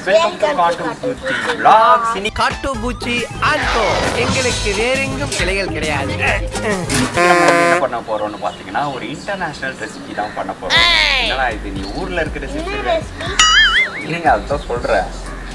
Welcome to காட்டும் பூச்சி vlogs. இன்னைக்கு காட்டு பூச்சி ஆல்டோ எங்களுக்கு வேறெங்கும் கிளைகள் கிடையாது நம்ம வந்து என்ன பண்ண போறோம்னு பாத்தீங்கன்னா ஒரு இன்டர்நேஷனல் ரெசிபி தான் பண்ண போறோம் என்னடா இது நீ ஊர்ல இருக்கிற ரெசிபி இல்லைங்க அதுதான் சொல்றேன்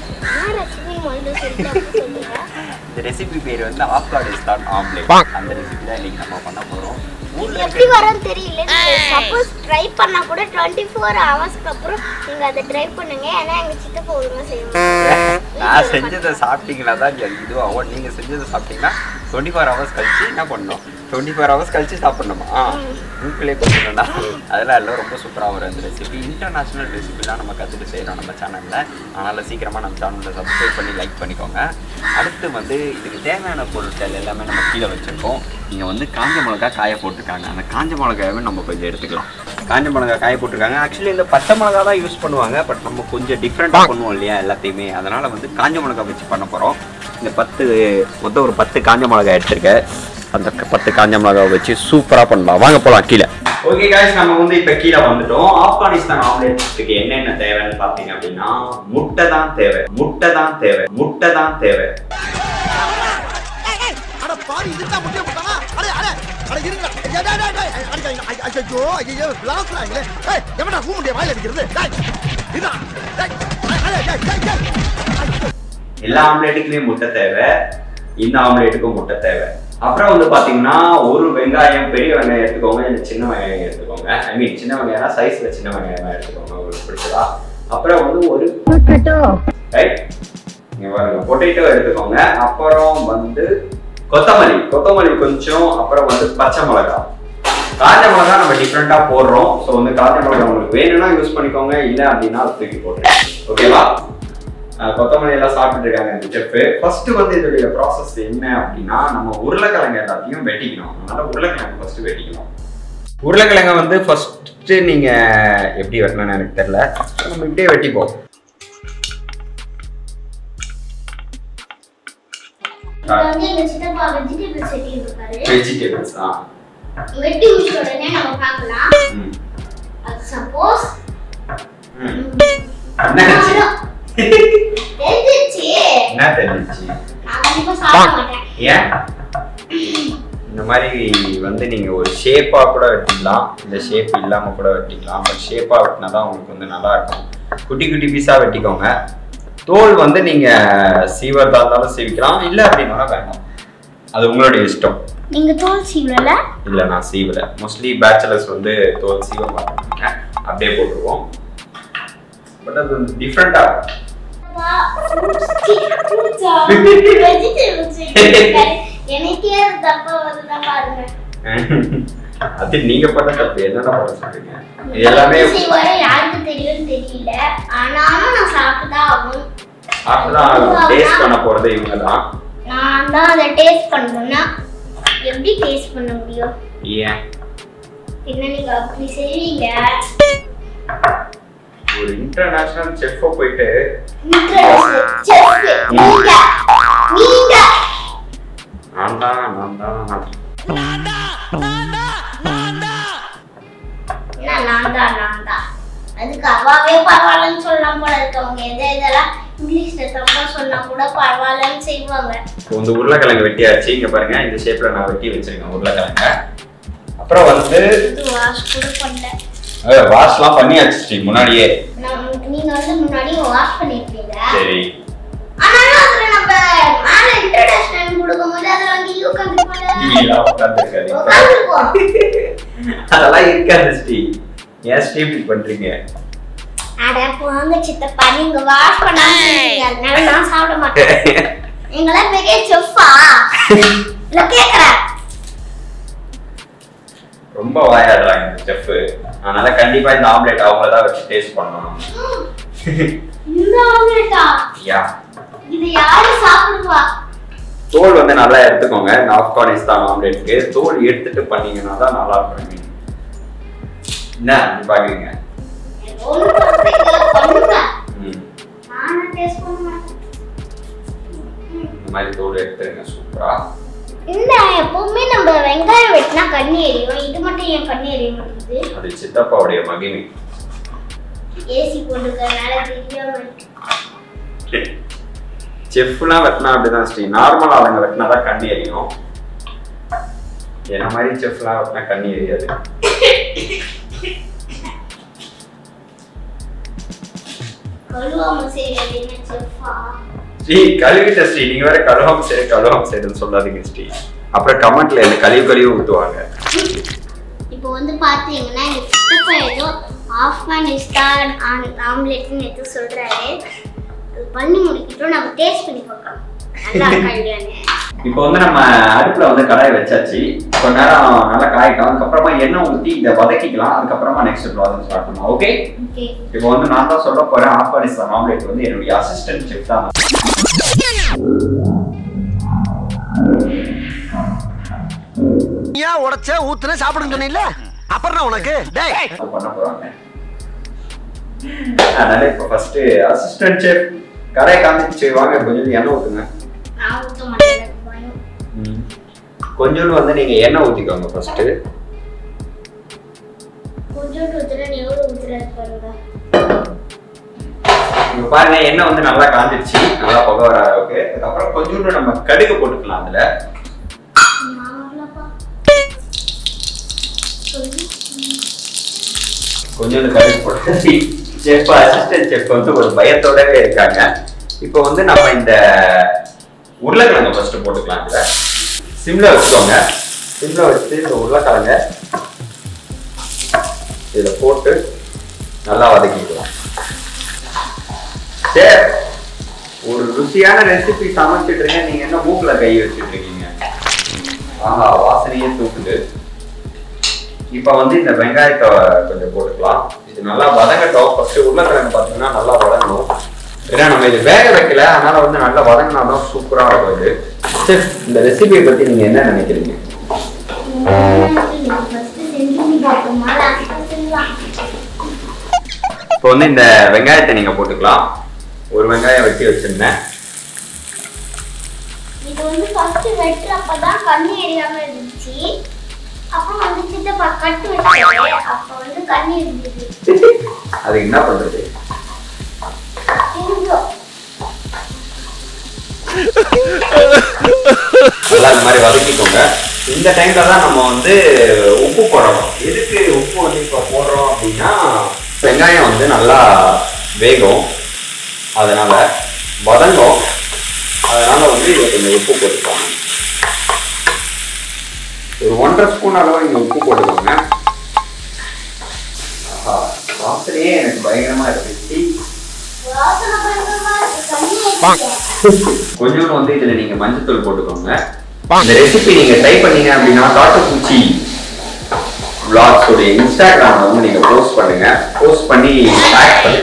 இந்த ரெசிபி பேர் வந்து ஆப்கானிஸ்தான் ஆம்லேட் அந்த ரெசிபி தான் இன்னைக்கு நம்ம பண்ண போறோம் ஊர்ல எப்படி இருக்கிற வரும்னு தெரியல சப்போஸ் ட்ரை பண்ணா கூட டுவெண்ட்டி ஃபோர் ஹவர்ஸ்க்கு அப்புறம் நீங்க அதை ட்ரை பண்ணுங்க ஏன்னா எங்க சித்தப்பா ஒழுங்கா செய்வாங்க நான் செஞ்சதை சாப்பிட்டீங்கன்னா தான் இது இதுவாகும் நீங்க செஞ்சதை சாப்பிட்டீங்கன்னா டுவெண்ட்டி ஃபோர் ஹவர்ஸ் கழிச்சு என்ன பண்ணணும் டுவெண்ட்டி ஃபோர் ஹவர்ஸ் கழிச்சு சாப்பிடணுமா ஆ உங்களே கொடுக்கணும்னா அதெல்லாம் எல்லாம் ரொம்ப சூப்பராக வரும் அந்த ரெசிபி இன்டர்நேஷனல் ரெசிபிலாம் நம்ம கற்றுட்டு செய்கிறோம் நம்ம சேனலில் அதனால் சீக்கிரமாக நம்ம சேனலில் சப்ஸ்கிரைப் பண்ணி லைக் பண்ணிக்கோங்க அடுத்து வந்து இதுக்கு தேவையான பொருட்கள் எல்லாமே நம்ம கீழே வச்சுருக்கோம் இங்கே வந்து காஞ்ச மிளகா காய போட்டிருக்காங்க அந்த காஞ்ச மிளகாவை நம்ம கொஞ்சம் எடுத்துக்கலாம் காஞ்ச மிளகா காய போட்டிருக்காங்க ஆக்சுவலி இந்த பச்சை மிளகா தான் யூஸ் பண்ணுவாங்க பட் நம்ம கொஞ்சம் டிஃப்ரெண்ட்டாக பண்ணுவோம் இல்லையா எல்லாத்தையுமே அதனால் வந்து காஞ்ச மிளகா வச்சு பண்ண போகிறோம் இந்த பத்து மொத்தம் ஒரு பத்து காஞ்ச மிளகா எடுத்திருக்கேன் அந்த க- பத்து காஞ்ச மிளகாவை வச்சு சூப்பராக பண்ணலாம் வாங்க போகலாம் கீழே ஓகே காய்ஸ் நம்ம வந்து இப்போ கீழே வந்துட்டோம் ஆப்கானிஸ்தான் ஆம்லேட்டுக்கு என்னென்ன தேவைன்னு பார்த்தீங்க அப்படின்னா முட்டை தான் தேவை முட்டை தான் தேவை முட்டை தான் தேவை அட பாரு இதுதான் முட்டிய போட்டானா அட அட அட இருங்க டேய், டேய், டேய், டேய். அட, ஐ- ஐ- ஐயோ ஐயோ லாஸ்ட்லாங்களே ஏய் எவனா பூ முடிய வாயில வைக்கிறது டேய் இதான் டேய் அட, டேய், டேய், டேய். எல்லா ஆம்லேட்டுக்குமே முட்டை தேவை இந்த ஆம்லேட்டுக்கும் முட்டை தேவை அப்புறம் வந்து பாத்தீங்கன்னா ஒரு வெங்காயம் பெரிய வெங்காயம் எடுத்துக்கோங்க இல்லை சின்ன வெங்காயம் எடுத்துக்கோங்க ஐ மீன் சின்ன வெங்காயம்னா சைஸ்ல சின்ன வெங்காயமா எடுத்துக்கோங்க உங்களுக்கு பிடிச்சதா அப்புறம் வந்து ஒரு ரைட் இங்க பாருங்க பொட்டேட்டோ எடுத்துக்கோங்க அப்புறம் வந்து கொத்தமல்லி கொத்தமல்லி கொஞ்சம் அப்புறம் வந்து பச்சை மிளகா காஞ்ச மிளகா நம்ம டிஃப்ரெண்டா போடுறோம் ஸோ வந்து காஞ்ச மிளகா உங்களுக்கு வேணும்னா யூஸ் பண்ணிக்கோங்க இல்லை அப்படின்னா அதை தூக்கி போடுறேன் ஓகேவா அஹ் கொத்தமல்லி எல்லாம் சாப்பிட்டு இருக்காங்க இந்த செஃப் ஃபர்ஸ்ட் வந்து இதோடைய ப்ராசஸ் என்ன அப்படின்னா நம்ம உருளைக்கிழங்கு எல்லாத்தையும் வெட்டிக்கணும் அதனால உருளைக்கிழங்கு ஃபர்ஸ்ட் வெட்டிக்கணும் உருளைக்கிழங்க வந்து ஃபர்ஸ்ட் நீங்க எப்படி வெட்டணும்னு எனக்கு தெரியல நம்ம இப்படியே வெட்டிப்போம் இங்க வந்து எங்க சித்தப்பா வெஜிடபிள் செடி இருக்காரு வெஜிடபிள்ஸ் ஆ வெட்டி முடிச்ச உடனே நம்ம பார்க்கலாம் ம். அது சப்போஸ் ம். என்ன ஆச்சு? தெரிஞ்சிச்சு என்ன தெரிஞ்சிச்சு நான் கண்டிப்பா சாப்பிட மாட்டேன் ஏன் இந்த மாதிரி வந்து நீங்க ஒரு ஷேப்பா கூட வெட்டிக்கலாம் இந்த ஷேப் இல்லாம கூட வெட்டிக்கலாம் பட் ஷேப்பா வெட்டினா தான் உங்களுக்கு வந்து நல்லா இருக்கும் குட்டி குட்டி பீஸா வெட்டிக்கோங்க தோல் வந்து நீங்க சீவறதா இருந்தாலும் சீவிக்கலாம் இல்ல அப்படின்னாலும் வேண்டாம் அது உங்களுடைய இஷ்டம் நீங்க தோல் சீவல இல்ல நான் சீவல மோஸ்ட்லி பேச்சுலர்ஸ் வந்து தோல் சீவ மாட்டாங்க அப்படியே போட்டுருவோம் பட் அது வந்து டிஃப்ரெண்டா எனக்கே அது தப்பா வருதா பாருங்க அது நீங்க பண்ண தப்பு என்னடா பண்ண சொல்றீங்க இது எல்லாமே செய்வாரு யாருக்கு தெரியும்னு தெரியல ஆனாலும் நான் சாப்பிட்டுதான் ஆகணும் அப்படிதான் டேஸ்ட் பண்ண போறது இவங்க தான் நான் தான் அதை டேஸ்ட் பண்ணணும்னா எப்படி டேஸ்ட் பண்ண முடியும் ஏன் என்ன நீங்க அப்படி செய்வீங்க ஒரு இன்டர்நேஷனல் செஃப்பை போயிட்டு Chef, நீங்க நீங்க நான் தான் நான் தான் என்ன நான் தான் நான் தான் அதுக்கு அவாவே பரவாயில்லன்னு சொல்லலாம் போல இருக்கு அவங்க எதை இதெல்லாம் இங்கிலீஷ்ல தப்பா சொன்னா கூட பரவாயில்லன்னு செய்வாங்க இப்போ வந்து உருளைக்கிழங்கு வெட்டியாச்சு இங்க பாருங்க இந்த ஷேப்ல நான் வெட்டி வச்சிருக்கேன் உருளைக்கிழங்க அப்புறம் வந்து இது வாஷ் கூட பண்ணல வாஷ்லாம் பண்ணியாச்சு ஸ்ரீ முன்னாடியே நான் நீங்க வந்து முன்னாடி வாஷ் பண்ணிருக்கீங்க சரி ஆனாலும் அதுல நம்ம மேல இன்ட்ரடக்ஷன் கொடுக்கும்போது அதுல வந்து யூ கண்டிப்பாக டிவிலாம் உட்காந்துருக்காது உட்காந்துருக்கோம் அதெல்லாம் இருக்காது ஸ்ரீ ஏன் ஸ்ரீ இப்படி பண்றீங்க அட போங்க சித்தப்பா நீங்க வாஷ் பண்ணாம இருக்கீங்க அதனால நான் சாப்பிட மாட்டேன் நீங்களாம் பெரிய செஃப்பா இல்ல கேக்குறேன் ரொம்ப வாயாடுறாங்க இந்த செஃப் அதனால கண்டிப்பா இந்த ஆம்லெட் அவங்கள தான் வச்சு டேஸ்ட் பண்ணணும் இந்த ஆம்லெட்டா யா இது யாரு சாப்பிடுவா தோல் வந்து நல்லா எடுத்துக்கோங்க இந்த ஆப்கானிஸ்தான் ஆம்லெட்க்கு தோல் எடுத்துட்டு பண்ணீங்கன்னா தான் நல்லா இருக்கும் மீன் என்ன அப்படி பாக்குறீங்க ஒண்ணு பண்ணுங்க ம். நானும் டேஸ்ட் பண்ண மாட்டேன் இந்த மாதிரி தோல் எடுத்துருங்க சூப்பரா இந்த எப்பவுமே நம்ம வெங்காயம் வெட்டினா கண்ணி எரியும் இது மட்டும் ஏன் கண்ணி எரிய மாட்டேங்குது அது சித்தப்பாவுடைய மகிமை ஏசி போட்டுக்கிறதுனால தெரியாம இருக்கு. செஃப்லாம் வெட்டினா அப்படிதான் ஸ்ரீ நார்மல் ஆளுங்க வெட்டினா தான் கண்ணி எரியும் என்ன மாதிரி செஃப்லாம் வெட்டினா கண்ணி எரியாது கழுவாம செய்யறது என்ன செஃப்பா ஸ்ரீ கழுவிட்ட ஸ்ரீ நீங்க வேற கழுவாம சரி கழுவாம சரின்னு சொல்லாதீங்க ஸ்ரீ அப்புறம் கமெண்ட்ல என்ன கழிவு கழிவு ஊத்துவாங்க இப்போ வந்து பாத்தீங்கன்னா எங்க சித்தப்பா ஏதோ ஆப்கானிஸ்தான் ஆம்லெட்னு எதுவும் சொல்றாரு அது பண்ணி முடிக்கிட்டோம் நம்ம டேஸ்ட் பண்ணி பார்க்கலாம் நல்லா இருக்கா இல்லையான்னு இப்போ வந்து நம்ம அடுப்புல வந்து கடாய் வச்சாச்சு கொஞ்ச நேரம் நல்லா காயிட்டோம் அதுக்கப்புறமா எண்ணெய் ஊற்றி இதை வதக்கிக்கலாம் அதுக்கப்புறமா நெக்ஸ்ட் ப்ராசஸ் ஸ்டார்ட் பண்ணலாம் ஓகே ஓகே இப்போ வந்து நான் தான் சொல்ல போறேன் ஆப்கானிஸ்தான் ஆம்லெட் வந்து என்னுடைய அசிஸ்டன்ட் செஃப் தான் ஏன் உடைச்ச ஊத்துன சாப்பிடுன்னு சொன்னீல்ல அப்புறம் என்ன உனக்கு டேய் அது பண்ண போறாங்க அதனால இப்போ ஃபர்ஸ்ட் அசிஸ்டன்ட் செஃப் கடாய் காமிச்சு வாங்க கொஞ்சம் எண்ணெய் ஊத்துங்க நான் ஊத்த மாட்டேன் எனக்கு பயம் கொஞ்சோண்டு வந்து நீங்க எண்ணெய் ஊத்திக்கோங்க ஃபர்ஸ்ட் கொஞ்சோண்டு ஊத்துறேன் நீ எவ்வளவு ஊத்துறது பாருங்க இங்க பாருங்க எண்ணெய் வந்து நல்லா காஞ்சிருச்சு நல்லா புகை வர அளவுக்கு அதுக்கப்புறம் கொஞ்சோண்டு நம்ம கடுகு போட்டுக்கலாம் அதுல நான் வரலப்பா சொல்லு கொஞ்சோண்டு கடுகு போட்டு செஃப் அசிஸ்டன்ட் செஃப் வந்து ஒரு பயத்தோடவே இருக்காங்க இப்போ வந்து நம்ம இந்த உருளைக்கிழங்கு ஃபர்ஸ்ட் போட்டுக்கலாம் இதுல சிம்ல வச்சுக்கோங்க சிம்ல வச்சு இந்த உருளைக்கிழங்க இதுல போட்டு நல்லா வதக்கிக்கலாம் சரி ஒரு ருசியான ரெசிபி சமைச்சிட்டு இருக்கேன் நீங்க என்ன மூக்குல கை வச்சுட்டு இருக்கீங்க ஆஹா வாசனையே தூக்குது இப்போ வந்து இந்த வெங்காயத்தை கொஞ்சம் போட்டுக்கலாம் இது நல்லா வதங்கட்டும் ஃபர்ஸ்ட் உருளைக்கிழங்கு பார்த்தீங்கன்னா நல்லா வதங்கணும் ஏன்னா நம்ம இது வேக வைக்கல அதனால வந்து நல்லா வதங்கினா தான் சூப்பராக இருக்கும் இது சரி இந்த ரெசிபியை பத்தி நீங்க என்ன நினைக்கிறீங்க ஃபர்ஸ்ட் செஞ்சு பார்ப்போமா லாஸ்ட்டாக செய்யலாம் இப்போ வந்து இந்த வெங்காயத்தை நீங்க போட்டுக்கலாம் ஒரு வெங்காயம் வெட்டி வச்சிருந்தேன் இது வந்து ஃபர்ஸ்ட் வெட்டுறப்ப தான் கண்ணு எரியாம இருந்துச்சு அப்புறம் வந்து சித்தப்பா கட்டு வச்சாரு அப்ப வந்து கண்ணு இருந்துச்சு அதுக்கு என்ன பண்றது தெரிஞ்சோம் நல்லா இந்த மாதிரி வதக்கிக்கோங்க இந்த டைம்ல தான் நம்ம வந்து உப்பு போடணும் எதுக்கு உப்பு வந்து இப்போ போடுறோம் அப்படின்னா வெங்காயம் வந்து நல்லா வேகும் அதனால வதங்கும் அதனால வந்து இதை கொஞ்சம் உப்பு போட்டுக்கலாம் ஒரு ஒன்றரை ஸ்பூன் அளவு நீங்க உப்பு போட்டுக்கோங்க ஆஹா, வாசனையே எனக்கு பயங்கரமா இருக்கு வாசனை பயங்கரமா இருக்கு கண்ணு எரியுது. கொஞ்சோண்டு வந்து இதுல நீங்க மஞ்சத்தூள் போட்டுக்கோங்க இந்த ரெசிபி நீங்க ட்ரை பண்ணீங்க அப்படின்னா காட்டு பூச்சி vlogs உடைய இன்ஸ்டாகிராம்ல வந்து நீங்க போஸ்ட் பண்ணுங்க போஸ்ட் பண்ணி டேக் பண்ணு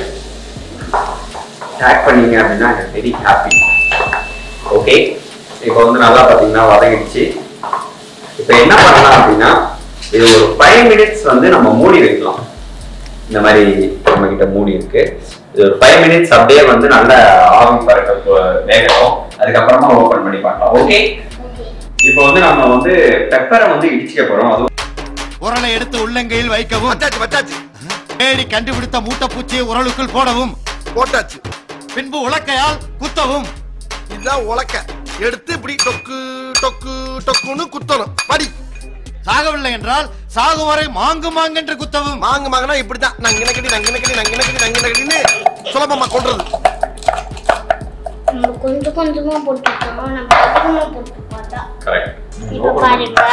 டேக் பண்ணீங்க அப்படின்னா எனக்கு வெரி ஹாப்பி ஓகே இப்போ வந்து நல்லா பாத்தீங்கன்னா வதங்கிடுச்சு இப்போ என்ன பண்ணலாம் அப்படின்னா இது ஒரு ஃபைவ் மினிட்ஸ் வந்து நம்ம மூடி வைக்கலாம் இந்த மாதிரி நம்ம கிட்ட மூடி இருக்கு இது ஒரு ஃபைவ் மினிட்ஸ் அப்படியே வந்து நல்ல ஆவி பறக்க போ- வேகட்டும் அதுக்கப்புறமா ஓபன் பண்ணி பார்க்கலாம் ஓகே ஓகே இப்போ வந்து நம்ம வந்து பெப்பரை வந்து இடிச்சுக்க போறோம் அதுவும் உரலை எடுத்து உள்ளங்கையில் வைக்கவும் வச்சாச்சு வச்சாச்சு தேடி கண்டுபிடித்த மூட்டைப்பூச்சியை உரலுக்குள் போடவும் போட்டாச்சு பின்பு உலக்கையால் குத்தவும் இதுதான் உலக்க எடுத்து இப்படி டொக்கு டொக்கு டொக்குன்னு குத்தணும் படி சாகவில்லை என்றால் சாகும் வரை மாங்கு மாங்கென்று குத்தவும் மாங்க மாங்கனா இப்படிதான் நங்கின கடி நங்கின கடி நங்கின கடி நங்கின கடின்னு சுலபமா கொள்றது நம்ம கொஞ்சம் கொஞ்சமா போட்டுருக்கோம் நம்ம அதிகமா போட்டு பார்த்தா கரெக்ட் இப்ப பாருங்க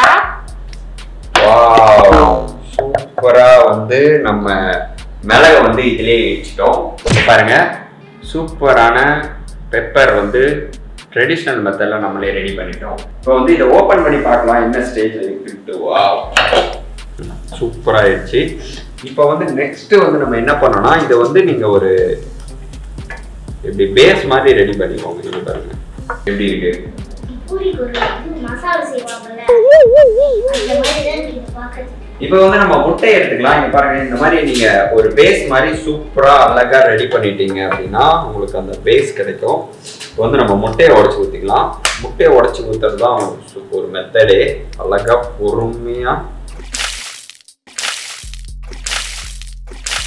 சூப்பரா வந்து நம்ம மிளகை வந்து இதிலே இடிச்சிட்டோம் இப்ப பாருங்க சூப்பரான பெப்பர் வந்து ட்ரெடிஷ்னல் மெத்தட்ல நம்மளே ரெடி பண்ணிட்டோம் இப்போ வந்து இதை ஓபன் பண்ணி பார்க்கலாம் என்ன ஸ்டேஜ்ல இருக்குன்ட்டு வா சூப்பரா ஆயிடுச்சு இப்போ வந்து நெக்ஸ்ட் வந்து நம்ம என்ன பண்ணோம்னா இதை வந்து நீங்க ஒரு இப்படி பேஸ் மாதிரி ரெடி பண்ணிக்கோங்க இது பாருங்க எப்படி இருக்கு பூரிக்கு ஒரு இது மசாலா செய்வாங்கல்ல அந்த மாதிரி தான் நீங்க பாக்குறது இப்போ வந்து நம்ம முட்டை எடுத்துக்கலாம் இங்க பாருங்க இந்த மாதிரி நீங்க ஒரு பேஸ் மாதிரி சூப்பரா அழகா ரெடி பண்ணிட்டீங்க அப்படின்னா உங்களுக்கு அந்த பேஸ் கிடைக்கும் இப்போ வந்து நம்ம முட்டையை உடைச்சு ஊத்திக்கலாம் முட்டையை உடைச்சு ஊத்துறது தான் சு- ஒரு மெத்தடே அழகா பொறுமையா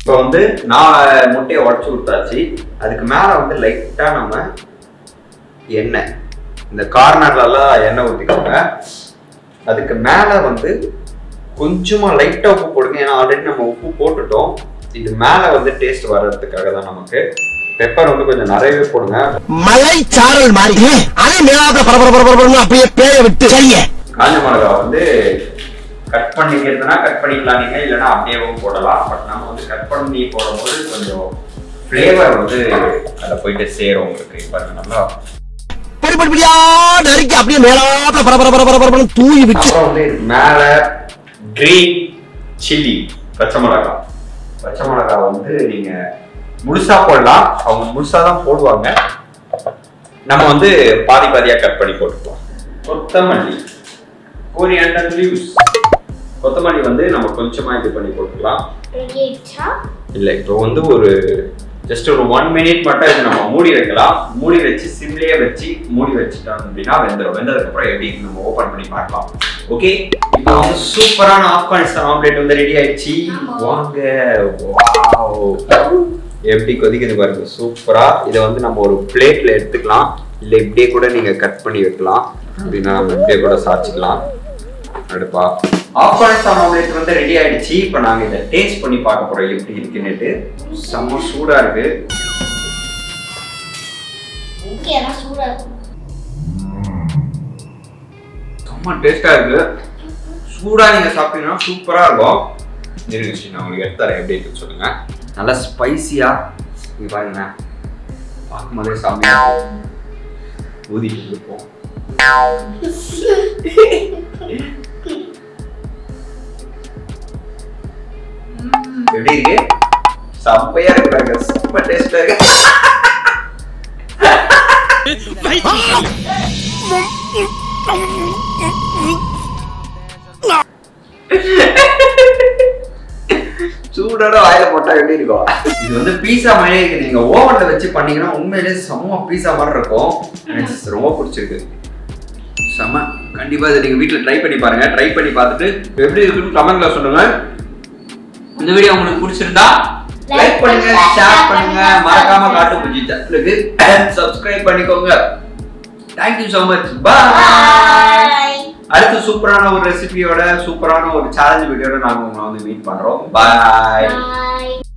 இப்போ வந்து நான் முட்டையை உடச்சி விட்டாச்சு அதுக்கு மேலே வந்து லைட்டாக நம்ம எண்ணெய் இந்த கார்னர்லலாம் எண்ணெய் ஊற்றிக்கோங்க அதுக்கு மேலே வந்து கொஞ்சமாக லைட்டாக உப்பு போடுங்க ஏன்னா ஆல்ரெடி நம்ம உப்பு போட்டுட்டோம் இது மேலே வந்து டேஸ்ட் வர்றதுக்காக தான் நமக்கு பெப்பர் வந்து கொஞ்சம் நிறையவே போடுங்க மலை சாரல் மாதிரி அதே மேலாக பரபர பரபரன்னு அப்படியே பேய விட்டு செய்ய காஞ்ச மிளகா வந்து கட் பண்ணிக்கிறதுனா கட் பண்ணிக்கலாம் நீங்க இல்லைன்னா அப்படியேவும் போடலாம் பட் நம்ம வந்து கட் பண்ணி போடும்போது கொஞ்சம் ஃப்ளேவர் வந்து அதில் போயிட்டு சேரும் உங்களுக்கு பாருங்க நல்லா படி படி படியா நறுக்கி அப்படியே மேலாக பரபர பரபர பரபரன்னு தூவி விட்டு அப்புறம் வந்து இது மேல கிரீன் சில்லி பச்சை மிளகா பச்சை மிளகா வந்து நீங்க முழுசா போடலாம் அவங்க முழுசா தான் போடுவாங்க நம்ம வந்து பாதி பாதியா கட் பண்ணி போட்டுக்கலாம் கொத்தமல்லி கொரியாண்டர் லீவ்ஸ் கொத்தமல்லி வந்து நம்ம கொஞ்சமா இது பண்ணி போட்டுக்கலாம் ரெடி ஆயிடுச்சா இல்லை இப்போ வந்து ஒரு ஜஸ்ட் ஒரு ஒன் மினிட் மட்டும் இது நம்ம மூடி வைக்கலாம் மூடி வச்சு சிம்லேயே வச்சு மூடி வச்சுட்டோம் அப்படின்னா வெந்துடும் வெந்ததுக்கு அப்புறம் எப்படி நம்ம ஓபன் பண்ணி பார்க்கலாம் ஓகே இப்போ வந்து சூப்பரான ஆப்கானிஸ்தான் ஆம்லேட் வந்து ரெடி ஆயிடுச்சு வாங்க வாவ் எப்படி கொதிக்குது பாருங்க சூப்பரா இதை வந்து நம்ம ஒரு பிளேட்ல எடுத்துக்கலாம் இல்ல இப்படியே கூட நீங்க கட் பண்ணி வைக்கலாம் அப்படின்னா நம்ம இப்படியே கூட சாச்சிக்கலாம் அடுப்பா ஆப்கானிஸ்தான் ஆம்லேட் வந்து ரெடி ஆயிடுச்சு இப்போ நாங்க இதை டேஸ்ட் பண்ணி பார்க்க போறோம் எப்படி இருக்குன்னுட்டு செம்ம சூடா இருக்கு ஓகே அதான் சூடா இருக்கும் செம்ம டேஸ்டா இருக்கு சூடா நீங்க சாப்பிட்டீங்கன்னா சூப்பரா இருக்கும் இருங்க ஸ்ரீ, நான் உங்களுக்கு எடுத்து தரேன் எப்படி இருக்குன்னு சொல்லுங்க நல்லா ஸ்பைசியா இங்க பாருங்க பார்க்கும்போதே செம்மையா இருக்கும். ஊதிட்டு இருப்போம் எப்படி இருக்கு செம்மையா இருக்கிறாங்க செம்ம டேஸ்டா இருக்கு சூடோட வாயில போட்டா எப்படி இருக்கும் இது வந்து பீஸா மாதிரியே இருக்கு நீங்க ஓவன்ல வச்சு பண்ணீங்கன்னா உண்மையிலேயே செம்ம பீஸா மாதிரி இருக்கும் எனக்கு ரொம்ப பிடிச்சிருக்கு செம்ம கண்டிப்பா இதை நீங்க வீட்ல ட்ரை பண்ணி பாருங்க ட்ரை பண்ணி பார்த்துட்டு எப்படி இருக்குன்னு கமெண்ட்ல சொல்லுங்க இந்த வீடியோ உங்களுக்கு பிடிச்சிருந்தா லைக் பண்ணுங்க ஷேர் பண்ணுங்க மறக்காம காட்டு புஜி சேனலுக்கு சப்ஸ்கிரைப் பண்ணிக்கோங்க thank you so much bye bye அடுத்து சூப்பரான ஒரு ரெசிபியோட சூப்பரான ஒரு சேலஞ்ச் வீடியோட நாங்க உங்களை வந்து மீட் பண்றோம் பாய் பாய்